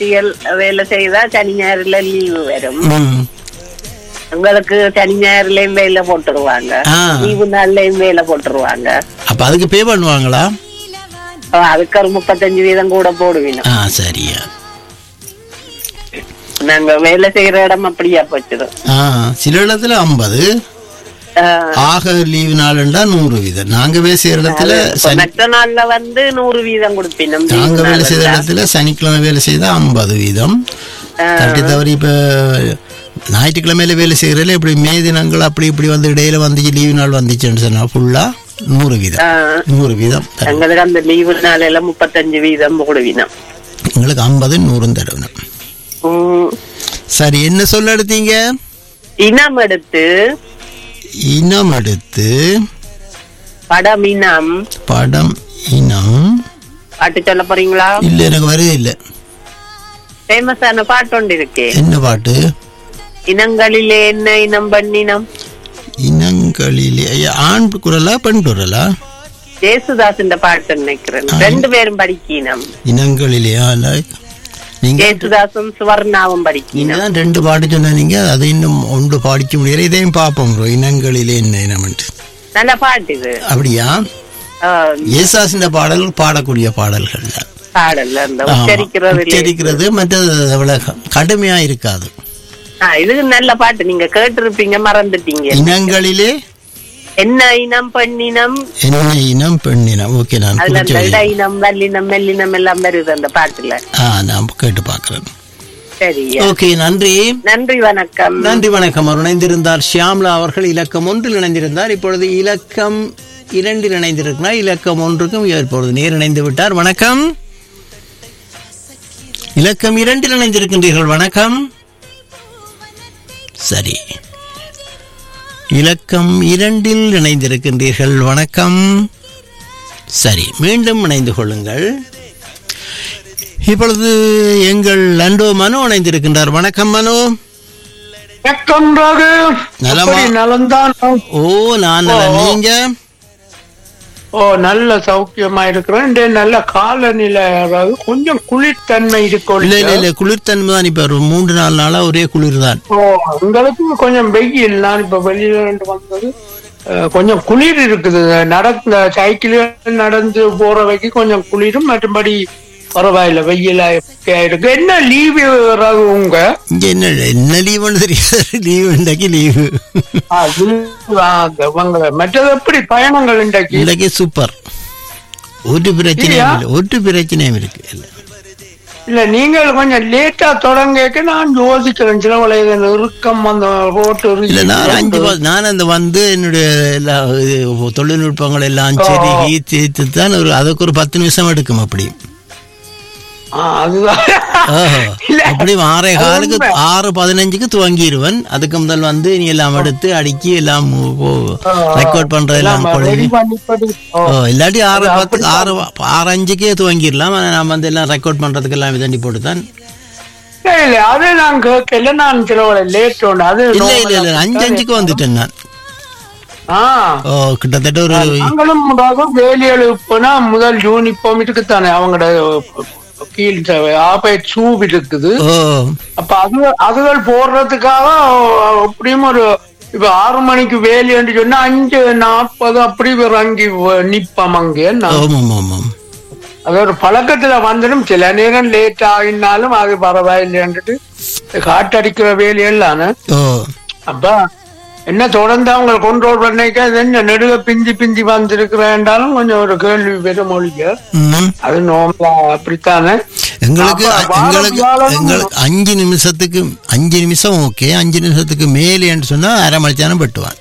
இல்லத்தரசிகள் வேலை செய்தா சனி ஞாயிறுல லீவு வரும் ம் உங்களுக்கு சனி ஞாயிறுலயும் வேலை போட்டுருவாங்க ஆ. லீவு நாள்லயும் வேலை போட்டுருவாங்க அப்ப அதுக்கு பே பண்ணுவாங்களா அப்ப அதுக்கு ஒரு முப்பத்தஞ்சு வீதம் கூட போடுவீங்க ஆ சரியா நாங்க வேலை செய்யற இடம் அப்படியா போச்சிடும் ஆ சில இடத்துல ஐம்பது ஆக லீவு நாளுண்டா நூறு வீதம் நாங்க வேலை செய்யற இடத்துல சனி மற்ற நாள்ல வந்து நூறு வீதம் கொடுப்பினோம் நாங்க வேலை செய்யற இடத்துல சனிக்கிழமை வேலை செய்தா ஐம்பது வீதம் தட்டி தவறி இப்ப ஞாயிற்றுக்கிழமையில வேலை செய்யறதுல இப்படி மே தினங்கள் அப்படி இப்படி வந்து இடையில வந்துச்சு லீவு நாள் வந்துச்சுன்னு சொன்னா ஃபுல்லா நூறு வீதம் நூறு வீதம் தரும். எங்களுக்கு அந்த லீவு நாளையில முப்பத்தஞ்சு வீதம் போடுவினோம் உங்களுக்கு ஐம்பது நூறும் தருவணும் உம், சரி என்ன சொல்ல எடுத்தீங்க இனம் எடுத்து இனம் எடுத்து படம் இனம் படம் இனம் பாட்டு சொல்ல போறீங்களா இல்ல எனக்கு வரவே இல்லை ஃபேமஸான பாட்டு ஒன்று இருக்கு என்ன பாட்டு இனங்களிலே என்ன இனம் பண்ணினம் இனங்களிலே ஐயா, ஆண் குரலா பெண் குரலா ஜேசுதாஸ் பாட்டு நினைக்கிறேன் ரெண்டு பேரும் படிக்கணும் இனங்களிலே ஆளா? நீங்க ஜேசுதாசும் சுவர்ணாவும் படிக்கணும் நீங்க தான் ரெண்டு பாட்டு சொன்னீங்க அதை இன்னும் ஒன்று பாடிக்க முடியல இதையும் பார்ப்போம் bro. இனங்களிலே என்ன இனம்ட்டு நல்ல பாட்டு இது அப்படியா ஆஹ், ஏசாசின் பாடல்கள் பாடக்கூடிய பாடல்கள் தான் பாடல்ல அந்த ஆமா. உச்சரிக்கிறது இல்லையே. உச்சரிக்கிறது மற்றது அவ்வளவு கடுமையா இருக்காது ஆ, இது நல்ல பாட்டு நீங்க கேட்டிருப்பீங்க மறந்துட்டீங்க இனங்களிலே என்ன இனம் பண்ணினம் என்ன இனம் பெண் இனம் ஓகே நான் அதுல குறிச்சு அந்த இட வைக்கிறேன். இனம் வல்லினம் மெல்லினம் எல்லாம் வருது அந்த பாட்டுல ஆ நான் கேட்டு பார்க்கிறேன் சரி ஓகே நன்றி நன்றி வணக்கம் நன்றி வணக்கம் அவர் இணைந்திருந்தார் ஷியாம்லா அவர்கள் இலக்கம் ஒன்றில் இணைந்திருந்தார் இப்பொழுது இலக்கம் இரண்டில் இணைந்திருக்கிறார் இலக்கம் ஒன்றுக்கும் இப்பொழுது நேர் இணைந்து விட்டார் வணக்கம் இலக்கம் இரண்டில் இணைந்திருக்கின்றீர்கள் வணக்கம் சரி இலக்கம் இரண்டில் இணைந்திருக்கின்றீர்கள் வணக்கம் சரி மீண்டும் இணைந்து கொள்ளுங்கள் இப்பொழுது எங்கள் லண்டோ மனோ இணைந்திருக்கின்றார் வணக்கம் மனோ வணக்கம் ராகு நலமா? எப்படி நலம்தான் ஓ நான் நலம். நீங்க ஓ நல்ல சௌக்கியமா இருக்கிறேன் இந்த நல்ல காலநிலை ராகு கொஞ்சம் குளிர்த்தன்மை இருக்கும் இல்ல இல்ல இல்ல குளிர்தன்மை தான் இப்ப ஒரு மூன்று நாலு நாளா ஒரே குளிர் தான் ஓ உங்களுக்கு கொஞ்சம் வெயில் நான் இப்ப வெளியில இருந்து வந்தது அஹ், கொஞ்சம் குளிர் இருக்குது நடந்த சைக்கிள் நடந்து போற வரைக்கும் கொஞ்சம் குளிரும் மற்றபடி பரவாயில்ல வெயிலா இருக்கு என்ன லீவு ராகு உங்க இங்க என்ன என்ன லீவுன்னு தெரியாது லீவு இன்றைக்கு லீவு ஆ, leave, ஆ, அந்த உங்க- மற்றது எப்படி பயணங்கள் இன்றைக்கு இன்றைக்கு சூப்பர் ஒரு பிரச்சனையும் இல்லையா? இல்லை ஒரு பிரச்சனையும் இருக்கு இல்ல இல்ல நீங்கள் கொஞ்சம் லேட்டா தொடங்க நான் யோசிக்கிறேன் சில வளைய இறுக்கம் அந்த ரோட்டு இல்ல நான் அஞ்சு பா- நான் அந்த வந்து என்னுடைய எல்லா இது தொழில்நுட்பங்கள் எல்லாம் சரி தீர்த்து தான் ஒரு அதுக்கு ஒரு பத்து நிமிஷம் எடுக்கும் அப்படி ஆ, அதுதான் ஓஹோ. இல்ல, அப்படி ஆறே அது காலுக்கு உண்மை. ஆறு பதினஞ்சுக்கு துவங்கிடுவன் அதுக்கு முதல் வந்து நீ எல்லாம் எடுத்து அடுக்கி எல்லாம் ரெக்கார்ட் பண்றதெல்லாம் எல்லாம் கொழுவி ready பண்ணிப்படி. ஓ. ஓ இல்லாட்டி ஆறு அது பத்து ஆறு ஆறு அஞ்சுக்கே துவங்கிடலாம் ஆனா நான் வந்து எல்லாம் ரெக்கார்ட் பண்றதுக்கு எல்லாம் விதண்டி போட்டு தான் இல்ல, இல்ல, அது நான் கேட்கல நான் சில லேட் உண்டு அது இல்ல இல்ல normal இல்ல ஆ அஞ்சு அஞ்சுக்கு வந்துட்டேன் நான் ஆ ஓ கிட்டத்தட்ட ஒரு நாங்களும் முன்னாக வேலையில் போனா முதல் யூனிஃபார்ம் இருக்குத்தானே அவங்களோட கீழ் ஆபேட் ஷூ இருக்குது ஓ அப்ப அது அதுகள் போடுறதுக்காக எப்படியும் ஒரு இப்ப ஆறு மணிக்கு வேலைன்னு சொன்னா அஞ்சு நாற்பது அப்படி இறங்கி வ- நிப்போம் அங்கே நான். ஆமாம் ஆமாம் அது ஒரு பழக்கத்துல வந்துடும் சில நேரம் லேட் ஆகினாலும் அது பரவாயில்லைன்றது காட்டடிக்கிற வேலையெல்லாம் ஓ அப்ப என்ன தொடர்ந்து அவங்க கண்ட்ரோல் பண்ணிக்க இது என்ன நெடுக பிஞ்சி பிஞ்சி வந்திருக்கிறேன்றாலும் கொஞ்சம் ஒரு கேள்வி பெற மொழிக ம். அது நோம்பலா அப்படித்தானே எங்களுக்கு அப்ப வாரம் எங்களுக்கு வியாழனும் எங்களுக்கு அஞ்சு நிமிஷத்துக்கு அஞ்சு நிமிஷம் ஓகே அஞ்சு நிமிஷத்துக்கு மேலேன்னு சொன்னா அரை மணித்தானம் வெட்டுவான்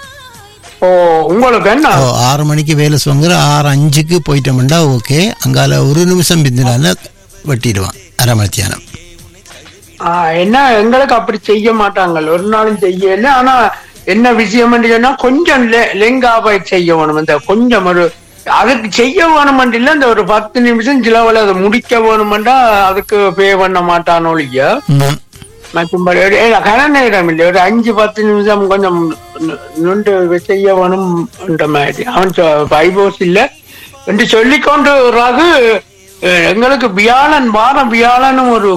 ஓ உங்களுக்கு என்ன ஓ ஆறு மணிக்கு வேலை சொல்லுங்கிற ஆறு அஞ்சுக்கு போயிட்டோம்னா ஓகே அங்கால ஒரு நிமிஷம் பிந்தினால வெட்டிடுவான் அரை மணித்தியானம் ஆ, என்ன எங்களுக்கு அப்படி செய்ய மாட்டாங்க ஒரு நாளும் செய்யல ஆனா என்ன விஷயம் சொன்னா கொஞ்சம் லெங்காவை செய்ய வேணும் இந்த கொஞ்சம் ஒரு அதுக்கு செய்ய வேணும் இல்ல இந்த ஒரு பத்து நிமிஷம் சிலவில் அதை முடிக்க வேணுமெண்டா அதுக்கு பே பண்ண மாட்டானோ இல்லையா ம். மற்றும்படி ஒரு- ஏ, கன நேரம் இல்லை ஒரு அஞ்சு பத்து நிமிஷம் கொஞ்சம் நு- நுண்டு செய்ய வேணும் மாதிரி அவன் பைபோஸ் இல்ல என்று சொல்லிக்கொண்டு ரகு அஹ், எங்களுக்கு வியாழன் வாரம் வியாழனும் ஒரு